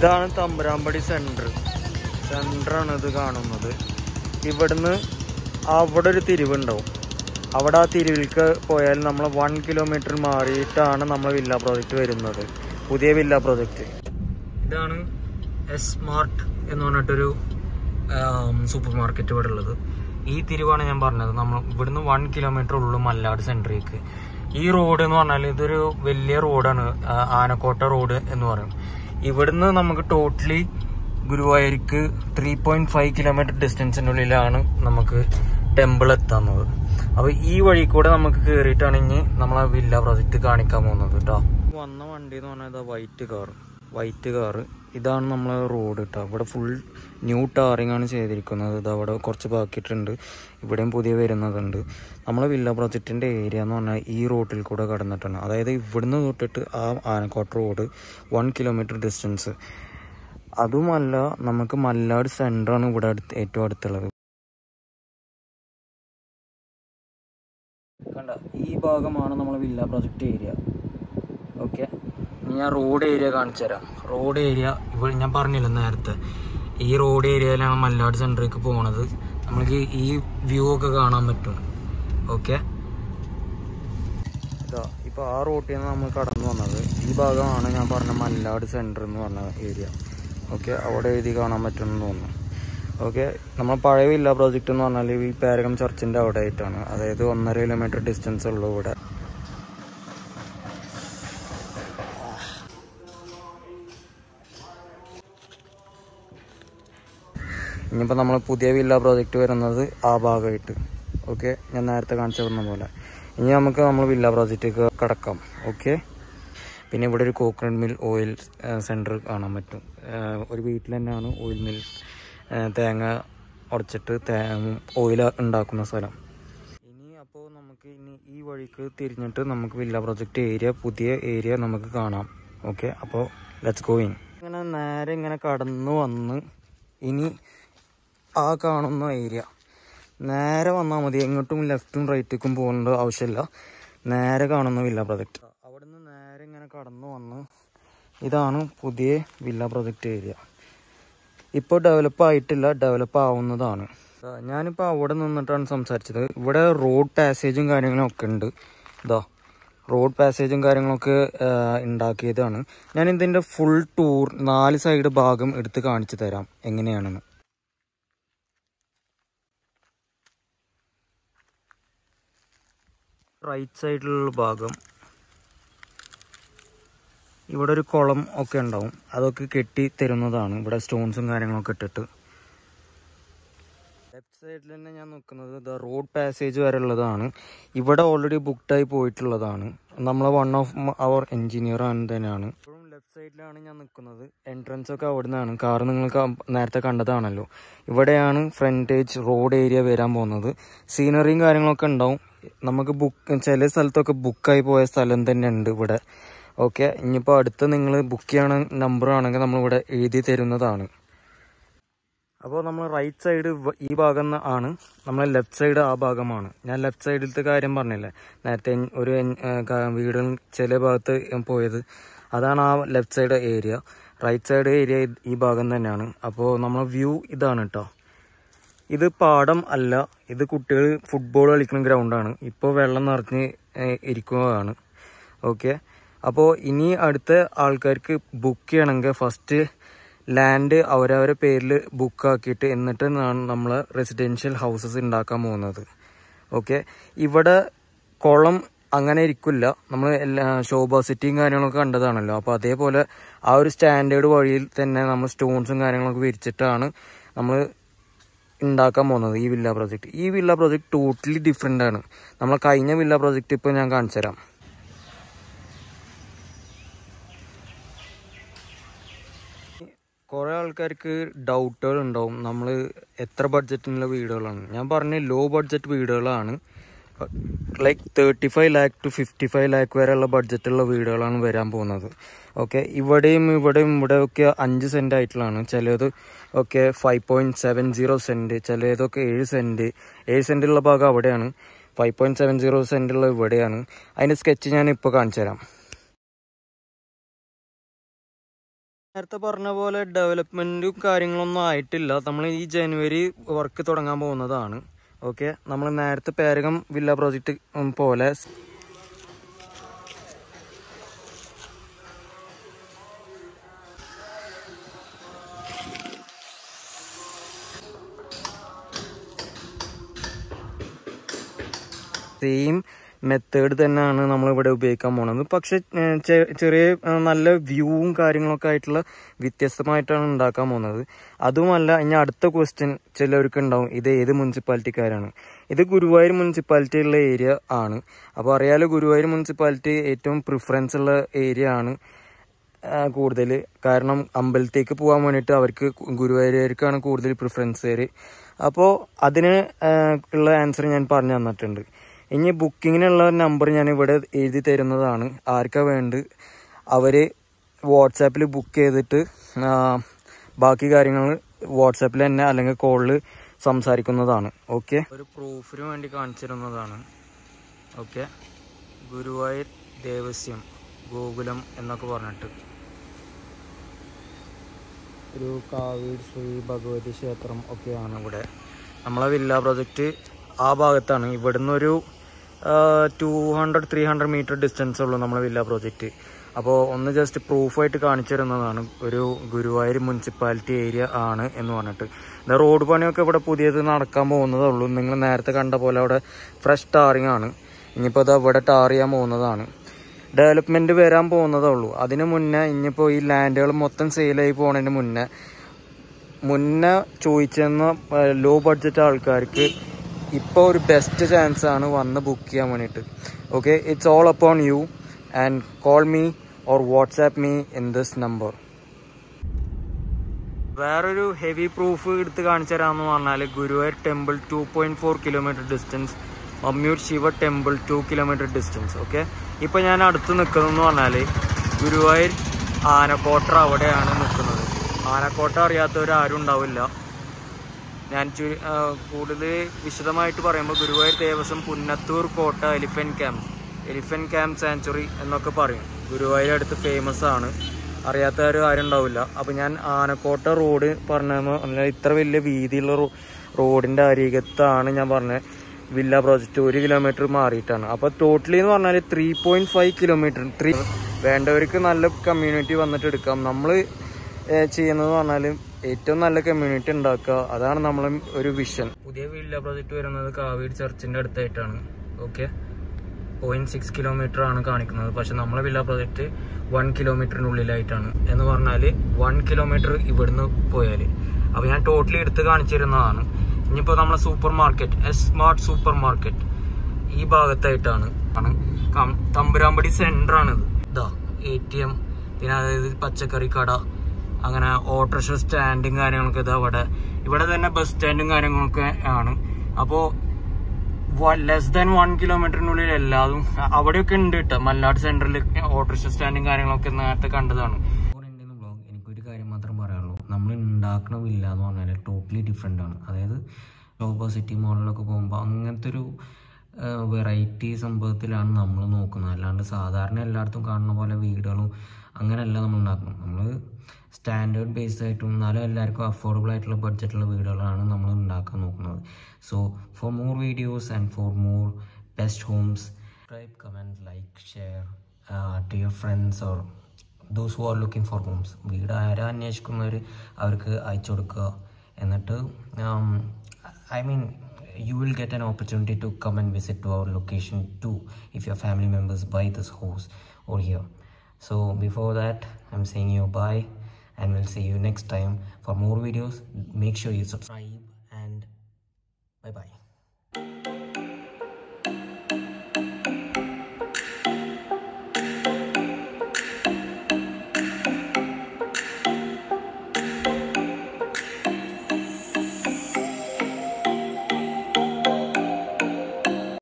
ഇതാണ് തമ്പുരാമ്പടി സെൻറ്റർ സെൻറ്ററാണ് ഇത് കാണുന്നത് ഇവിടുന്ന് അവിടെ ഒരു തിരിവുണ്ടാവും അവിടെ ആ തിരിവിലേക്ക് പോയാൽ നമ്മൾ വൺ കിലോമീറ്റർ മാറിയിട്ടാണ് നമ്മൾ വില്ല പ്രോജക്റ്റ് വരുന്നത് പുതിയ വില്ല പ്രോജക്റ്റ് ഇതാണ് എസ് സ്മാർട്ട് എന്ന് പറഞ്ഞിട്ടൊരു സൂപ്പർ മാർക്കറ്റ് ഇവിടെ ഉള്ളത് ഈ തിരിവാണ് ഞാൻ പറഞ്ഞത് നമ്മൾ ഇവിടുന്ന് വൺ കിലോമീറ്റർ ഉള്ളു മല്ലാട് സെൻറ്ററിലേക്ക് ഈ റോഡ് എന്ന് പറഞ്ഞാൽ ഇതൊരു വലിയ റോഡാണ് ആ, ആനക്കോട്ട റോഡ് എന്ന് പറയും ഇവിടുന്ന് നമുക്ക് ടോട്ടലി ഗുരുവായൂർക്ക് ത്രീ പോയിന്റ് ഫൈവ് കിലോമീറ്റർ ഡിസ്റ്റൻസിനുള്ളിലാണ് നമുക്ക് ടെമ്പിൾ എത്തുന്നത് അപ്പൊ ഈ വഴി കൂടെ നമുക്ക് കയറിയിട്ടാണ് ഇനി നമ്മളെ വില്ല പ്രൊജക്ട് കാണിക്കാൻ പോകുന്നത് കേട്ടോ വന്ന വണ്ടി എന്ന് പറഞ്ഞാൽ വൈറ്റ് കാർ വൈറ്റ് കാറ് ഇതാണ് നമ്മളെ റോഡ് കേട്ടോ ഇവിടെ ഫുൾ ന്യൂ ടാറിംഗ് ആണ് ചെയ്തിരിക്കുന്നത് ഇത് അവിടെ കുറച്ച് ബാക്കിയിട്ടുണ്ട് ഇവിടെയും പുതിയ വരുന്നതുണ്ട് നമ്മളെ വില്ല പ്രൊജക്റ്റിൻ്റെ ഏരിയ എന്ന് പറഞ്ഞാൽ ഈ റോട്ടിൽ കൂടെ കടന്നിട്ടാണ് അതായത് ഇവിടുന്ന് തൊട്ടിട്ട് ആ Anakotta road one kilometre distance അതുമല്ല നമുക്ക് മല്ലാട് സെൻ്ററാണ് ഇവിടെ അടുത്ത് ഏറ്റവും അടുത്തുള്ളത് കണ്ട ഈ ഭാഗമാണ് നമ്മളെ വില്ല പ്രൊജക്റ്റ് ഏരിയ ഓക്കെ ഇനി ഞാൻ റോഡ് ഏരിയ കാണിച്ചു തരാം റോഡ് ഏരിയ ഇവിടെ ഞാൻ പറഞ്ഞില്ല നേരത്തെ ഈ റോഡ് ഏരിയയിലാണ് മല്ലാട് സെൻറ്ററിലേക്ക് പോണത് നമ്മൾക്ക് ഈ വ്യൂ ഒക്കെ കാണാൻ പറ്റും ഓക്കെ ഇതാ ഇപ്പോൾ ആ റോട്ടിൽ നിന്ന് നമ്മൾ കടന്നു വന്നത് ഈ ഭാഗമാണ് ഞാൻ പറഞ്ഞ മല്ലാട് സെൻറ്റർ എന്ന് പറഞ്ഞ ഏരിയ ഓക്കെ അവിടെ എഴുതി കാണാൻ പറ്റുമെന്ന് തോന്നുന്നു ഓക്കെ നമ്മൾ പഴയ വില്ല പ്രോജക്റ്റ് എന്ന് പറഞ്ഞാൽ ഈ പാരകം ചർച്ചിൻ്റെ അവിടെ ആയിട്ടാണ് അതായത് ഒന്നര കിലോമീറ്റർ ഡിസ്റ്റൻസ് ഉള്ളൂ ഇവിടെ ഇനിയിപ്പോൾ നമ്മൾ പുതിയ വില്ല പ്രോജക്റ്റ് വരുന്നത് ആ ഭാഗമായിട്ട് ഓക്കെ ഞാൻ നേരത്തെ കാണിച്ചു തന്ന പോലെ ഇനി നമുക്ക് നമ്മൾ വില്ല പ്രോജക്റ്റിലേക്ക് കടക്കാം ഓക്കെ പിന്നെ ഇവിടെ ഒരു കോക്കനട്ട് മിൽ ഓയിൽ സെൻറ്റർ കാണാൻ പറ്റും ആ, ഒരു വീട്ടിൽ തന്നെയാണ് ഓയിൽ മിൽ ആ, തേങ്ങ ഉടച്ചിട്ട് തേ ഓയിൽ ഉണ്ടാക്കുന്ന സ്ഥലം ഇനി അപ്പോൾ നമുക്ക് ഇനി ഈ വഴിക്ക് തിരിഞ്ഞിട്ട് നമുക്ക് വില്ല പ്രൊജക്റ്റ് ഏരിയ പുതിയ ഏരിയ നമുക്ക് കാണാം ഓക്കെ അപ്പോൾ ലെറ്റ്സ് ഗോ ഇൻ ഇങ്ങനെ നേരെ ഇങ്ങനെ കടന്നു വന്ന് ഇനി ആ കാണുന്ന ഏരിയ നേരെ വന്നാൽ മതി എങ്ങോട്ടും ലെഫ്റ്റും റൈറ്റിക്കും പോകേണ്ട ആവശ്യമില്ല നേരെ കാണുന്ന വില്ല പ്രൊജക്റ്റ് അവിടെ നിന്ന് നേരെ ഇങ്ങനെ കടന്നു വന്ന് ഇതാണ് പുതിയ വില്ല പ്രൊജക്റ്റ് ഏരിയ ഇപ്പോൾ ഡെവലപ്പ് ആയിട്ടില്ല ഡെവലപ്പ് ആവുന്നതാണ് ആ, ഞാനിപ്പോൾ അവിടെ നിന്നിട്ടാണ് സംസാരിച്ചത് ഇവിടെ റോഡ് പാസേജും കാര്യങ്ങളും ഒക്കെ ഉണ്ട് ഇതാ റോഡ് പാസേജും കാര്യങ്ങളൊക്കെ ആ, ഉണ്ടാക്കിയതാണ് ഞാൻ ഇതിൻ്റെ ഫുൾ ടൂർ നാല് സൈഡ് ഭാഗം എടുത്ത് കാണിച്ചു തരാം എങ്ങനെയാണെന്ന് റൈറ്റ് സൈഡിലുള്ള ഭാഗം ഇവിടെ ഒരു കുളം ഒക്കെ ഉണ്ടാവും അതൊക്കെ കെട്ടി തരുന്നതാണ് ഇവിടെ സ്റ്റോൺസും കാര്യങ്ങളൊക്കെ ഇട്ടിട്ട് ലെഫ്റ്റ് സൈഡിൽ തന്നെ ഞാൻ നിൽക്കുന്നത് ദ റോഡ് പാസേജ് വരെ ഉള്ളതാണ് ഇവിടെ ഓൾറെഡി ബുക്ക്ഡായി പോയിട്ടുള്ളതാണ് നമ്മളെ വൺ ഓഫ് അവർ എഞ്ചിനീയർ ആണ് തന്നെയാണ് ഇപ്പോഴും ലെഫ്റ്റ് സൈഡിലാണ് ഞാൻ നിൽക്കുന്നത് എൻട്രൻസ് ഒക്കെ അവിടെ നിന്നാണ് കാർ നിങ്ങൾക്ക് നേരത്തെ കണ്ടതാണല്ലോ ഇവിടെയാണ് ഫ്രണ്ടേജ് റോഡ് ഏരിയ വരാൻ പോകുന്നത് സീനറിയും കാര്യങ്ങളൊക്കെ ഉണ്ടാവും നമുക്ക് ബുക്ക് ചില സ്ഥലത്തൊക്കെ ബുക്കായി പോയ സ്ഥലം തന്നെ ഉണ്ട് ഇവിടെ ഓക്കെ ഇനിയിപ്പോൾ അടുത്ത് നിങ്ങൾ ബുക്ക് ചെയ്യണ നമ്പർ ആണെങ്കിൽ നമ്മളിവിടെ എഴുതി തരുന്നതാണ് അപ്പോൾ നമ്മൾ റൈറ്റ് സൈഡ് ഈ ഭാഗം ന- ആണ് നമ്മൾ ലെഫ്റ്റ് സൈഡ് ആ ഭാഗമാണ് ഞാൻ ലെഫ്റ്റ് സൈഡിലത്തെ കാര്യം പറഞ്ഞില്ലേ നേരത്തെ എൻ- ഒരു എൻ- ഏ, ക- വീട് ചില ഭാഗത്ത് പോയത് അതാണ് ആ left side area right side area ഈ ഭാഗം തന്നെയാണ് അപ്പോൾ നമ്മളെ വ്യൂ ഇതാണ് കേട്ടോ ഇത് പാടം അല്ല ഇത് കുട്ടികൾ ഫുട്ബോൾ കളിക്കുന്ന ഗ്രൗണ്ടാണ് ഇപ്പോൾ വെള്ളം നിറഞ്ഞ് ഏ, ഇരിക്കുന്നതാണ് ഓക്കെ അപ്പോൾ ഇനി അടുത്ത ആൾക്കാർക്ക് ബുക്ക് ചെയ്യണമെങ്കിൽ ഫസ്റ്റ് ലാൻഡ് അവരവരെ പേരിൽ ബുക്കാക്കിയിട്ട് എന്നിട്ട് നമ്മൾ റെസിഡൻഷ്യൽ ഹൗസസ് ഉണ്ടാക്കാൻ പോകുന്നത് ഓക്കെ ഇവിടെ കുളം അങ്ങനെ ഇരിക്കില്ല നമ്മൾ എല്ലാ ശോഭ സിറ്റിയും കാര്യങ്ങളൊക്കെ കണ്ടതാണല്ലോ അപ്പോൾ അതേപോലെ ആ ഒരു സ്റ്റാൻഡേർഡ് വഴിയിൽ തന്നെ നമ്മൾ സ്റ്റോൺസും കാര്യങ്ങളൊക്കെ വിരിച്ചിട്ടാണ് നമ്മൾ ഉണ്ടാക്കാൻ പോകുന്നത് ഈ വില്ല പ്രോജക്റ്റ് ഈ വില്ല പ്രോജക്റ്റ് ടോട്ടലി ഡിഫറെൻ്റ് ആണ് നമ്മൾ കഴിഞ്ഞ വില്ല പ്രോജക്റ്റ് ഇപ്പോൾ ഞാൻ കാണിച്ചു തരാം കുറേ ആൾക്കാർക്ക് ഡൗട്ടുകൾ ഉണ്ടാവും നമ്മൾ എത്ര ബഡ്ജറ്റിനുള്ള വീടുകളാണ് ഞാൻ പറഞ്ഞ ലോ ബഡ്ജറ്റ് വീടുകളാണ് like thirty five lakh to fifty five lakh വരെയുള്ള ബഡ്ജറ്റുള്ള വീടുകളാണ് വരാൻ പോകുന്നത് ഓക്കെ ഇവിടെയും ഇവിടെയും ഇവിടെയൊക്കെ അഞ്ച് സെൻറ്റ് ആയിട്ടുള്ളതാണ് ചിലത് ഒക്കെ five point seven zero cent ചിലതൊക്കെ ഏഴ് സെൻറ്റ് ഏഴ് സെൻറ്റുള്ള ഭാഗം അവിടെയാണ് ഫൈവ് പോയിൻറ്റ് സെവൻ സീറോ സെൻറ്റുള്ള ഇവിടെയാണ് അതിൻ്റെ സ്കെച്ച് ഞാൻ ഇപ്പോൾ കാണിച്ചു തരാം നേരത്തെ പറഞ്ഞ പോലെ ഡെവലപ്മെന്റും കാര്യങ്ങളൊന്നും ആയിട്ടില്ല നമ്മൾ ഈ ജനുവരി വർക്ക് തുടങ്ങാൻ പോകുന്നതാണ് ഓക്കെ നമ്മൾ നേരത്തെ പേരകം വില്ല പ്രോജക്റ്റ് പോലെ സെയിം മെത്തേഡ് തന്നെയാണ് നമ്മൾ ഇവിടെ ഉപയോഗിക്കാൻ പോണത് പക്ഷെ ഏഹ്, ചെ- ചെറിയ ഏഹ്, നല്ല വ്യൂവും കാര്യങ്ങളൊക്കെ ആയിട്ടുള്ള വ്യത്യസ്തമായിട്ടാണ് ഉണ്ടാക്കാൻ പോകുന്നത് അതുമല്ല ഇനി അടുത്ത ക്വസ്റ്റ്യൻ ചിലവർക്ക് ഉണ്ടാവും ഇത് ഏത് മുനിസിപ്പാലിറ്റിക്കാരാണ് ഇത് ഗുരുവായൂർ മുനിസിപ്പാലിറ്റി ഉള്ള ഏരിയ ആണ് അപ്പോൾ അറിയാലോ ഗുരുവായൂർ മുനിസിപ്പാലിറ്റി ഏറ്റവും പ്രിഫറൻസ് ഉള്ള ഏരിയ ആണ് കൂടുതൽ കാരണം അമ്പലത്തേക്ക് പോകാൻ വേണ്ടിയിട്ട് അവർക്ക് ഗുരുവായൂർക്കാണ് കൂടുതൽ പ്രിഫറൻസ് തര് അപ്പോൾ അതിന് ആ, ഉള്ള ആൻസർ ഞാൻ പറഞ്ഞു തന്നിട്ടുണ്ട് ഇനി ബുക്കിങ്ങിനുള്ള നമ്പർ ഞാൻ ഇവിടെ എഴുതി തരുന്നതാണ് ആർക്കാ വേണ്ട അവർ വാട്സാപ്പിൽ ബുക്ക് ചെയ്തിട്ട് ആ, ബാക്കി കാര്യങ്ങൾ വാട്സാപ്പിൽ തന്നെ അല്ലെങ്കിൽ കോളിൽ സംസാരിക്കുന്നതാണ് ഓക്കെ ഒരു പ്രൂഫിന് വേണ്ടി കാണിച്ചിരുന്നതാണ് ഓക്കെ ഗുരുവായൂർ ദേവസ്യം ഗോകുലം എന്നൊക്കെ പറഞ്ഞിട്ട് ഒരു കാവീർ ശ്രീ ഭഗവതി ക്ഷേത്രം ഒക്കെയാണ് ഇവിടെ നമ്മളെ വില്ല പ്രൊജക്റ്റ് ആ ഭാഗത്താണ് ഇവിടുന്ന് ഒരു two hundred three hundred metre distance ഉള്ളൂ നമ്മളെ വില്ല പ്രോജക്റ്റ് അപ്പോൾ ഒന്ന് ജസ്റ്റ് പ്രൂഫായിട്ട് കാണിച്ചു തരുന്നതാണ് ഒരു ഗുരുവായൂർ മുനിസിപ്പാലിറ്റി ഏരിയ ആണ് എന്ന് പറഞ്ഞിട്ട് ഇത് റോഡ് പണിയൊക്കെ ഇവിടെ പുതിയത് നടക്കാൻ പോകുന്നതേ ഉള്ളൂ നിങ്ങൾ നേരത്തെ കണ്ട പോലെ അവിടെ ഫ്രഷ് ടാറിങ് ആണ് ഇനിയിപ്പോൾ അത് ഇവിടെ ടാർ ചെയ്യാൻ പോകുന്നതാണ് ഡെവലപ്മെന്റ് വരാൻ പോകുന്നതേ ഉള്ളൂ അതിന് മുന്നേ ഇനിയിപ്പോൾ ഈ ലാൻഡുകൾ മൊത്തം സെയിലായി പോകുന്നതിന് മുന്നേ മുന്നേ ചോദിച്ചെന്ന ലോ ബഡ്ജറ്റ് ആൾക്കാർക്ക് ഇപ്പോൾ ഒരു ബെസ്റ്റ് ചാൻസ് ആണ് വന്ന് ബുക്ക് ചെയ്യാൻ വേണ്ടിയിട്ട് okay it's all upon you and call me or WhatsApp me in this number വേറൊരു ഹെവി പ്രൂഫ് എടുത്ത് കാണിച്ചു തരാമെന്ന് പറഞ്ഞാൽ Guruvayur temple two point four kilometre distance Mammiyur Shiva temple two kilometre distance okay ഇപ്പം ഞാൻ അടുത്ത് നിൽക്കുന്നതെന്ന് പറഞ്ഞാൽ ഗുരുവായൂർ ആനക്കോട്ട അവിടെയാണ് നിൽക്കുന്നത് ആനക്കോട്ട അറിയാത്തവർ ആരും ഉണ്ടാവില്ല ഞാൻ ചുരു- ആ, കൂടുതൽ വിശദമായിട്ട് പറയുമ്പോൾ Guruvayur Devaswom Punnathur Kotta elephant camp elephant camp sanctuary എന്നൊക്കെ പറയും ഗുരുവായൂർ അടുത്ത് ഫേമസ് ആണ് അറിയാത്തവർ ആരും ഉണ്ടാവില്ല അപ്പം ഞാൻ ആനക്കോട്ട റോഡ് പറഞ്ഞതെന്ന് പറഞ്ഞാൽ ഇത്ര വലിയ വീതിയുള്ള റോ- റോഡിന്റെ അരികത്താണ് ഞാൻ പറഞ്ഞത് വില്ല പ്രോജക്റ്റ് ഒരു കിലോമീറ്റർ മാറിയിട്ടാണ് അപ്പോൾ ടോട്ടലി എന്ന് പറഞ്ഞാൽ three point five kilometre three വേണ്ടവർക്ക് നല്ല കമ്മ്യൂണിറ്റി വന്നിട്ട് എടുക്കാം നമ്മൾ ചെയ്യുന്നത് പറഞ്ഞാൽ ഏറ്റവും നല്ല കമ്മ്യൂണിറ്റി ഉണ്ടാക്കുക അതാണ് നമ്മളെ ഒരു വിഷൻ പുതിയ വില്ല പ്രോജക്റ്റ് വരുന്നത് കാവേരി ചർച്ചിന്റെ അടുത്തായിട്ടാണ് ഓക്കെ പോയിന്റ് സിക്സ് കിലോമീറ്റർ ആണ് കാണിക്കുന്നത് പക്ഷെ നമ്മളെ വില്ല പ്രോജക്റ്റ് വൺ കിലോമീറ്ററിനുള്ളിലായിട്ടാണ് എന്ന് പറഞ്ഞാൽ വൺ കിലോമീറ്റർ ഇവിടുന്ന് പോയാൽ അപ്പോൾ ഞാൻ ടോട്ടലി എടുത്ത് കാണിച്ചിരുന്നതാണ് ഇനിയിപ്പോൾ നമ്മളെ supermarket S smart supermarket ഈ ഭാഗത്തായിട്ടാണ് ആണ് കം- തമ്പുരാമ്പടി സെന്റർ ആണ് ഇതാ എ ടി എം പിന്നെ അതായത് പച്ചക്കറി കട അങ്ങനെ ഓട്ടോറിക്ഷ സ്റ്റാൻഡും കാര്യങ്ങളൊക്കെ ഇതാ ഇവിടെ ഇവിടെ തന്നെ ബസ് സ്റ്റാൻഡും കാര്യങ്ങളൊക്കെ ആണ് അപ്പോൾ ലെസ് ദാൻ വൺ കിലോമീറ്ററിനുള്ളിൽ എല്ലാതും അവിടെയൊക്കെ ഉണ്ട് കേട്ടോ മല്ലാട് സെന്ററിൽ ഓട്ടോറിക്ഷ സ്റ്റാൻഡും കാര്യങ്ങളൊക്കെ നേരത്തെ കണ്ടതാണ് ബ്ലോഗ് എനിക്കൊരു കാര്യം മാത്രം പറയാനുള്ളൂ നമ്മൾ ഉണ്ടാക്കണമില്ല എന്ന് പറഞ്ഞാൽ ടോട്ടലി ഡിഫറെൻ്റ് ആണ് അതായത് ലോബോ സിറ്റി മോളിലൊക്കെ പോകുമ്പോൾ അങ്ങനത്തെ ഒരു വെറൈറ്റി സംഭവത്തിലാണ് നമ്മൾ നോക്കുന്നത് അല്ലാണ്ട് സാധാരണ എല്ലായിടത്തും കാണുന്ന പോലെ വീടുകളും അങ്ങനെയല്ല നമ്മൾ ഉണ്ടാക്കുന്നത് നമ്മൾ സ്റ്റാൻഡേർഡ് ബേസ്ഡ് ആയിട്ടും എന്നാലും എല്ലാവർക്കും അഫോർഡബിൾ ആയിട്ടുള്ള ബഡ്ജറ്റുള്ള വീടുകളാണ് നമ്മൾ ഉണ്ടാക്കാൻ നോക്കുന്നത് so for more videos and for more best homes subscribe comment like share to your friends or those who are looking for homes വീട് ആരാ അന്വേഷിക്കുന്നവർ അവർക്ക് അയച്ചു കൊടുക്കുക എന്നിട്ട് I mean you will get an opportunity to come and visit to our location too if your family members buy this house over here so before that i'm saying you bye and we'll see you next time for more videos make sure you subscribe and bye bye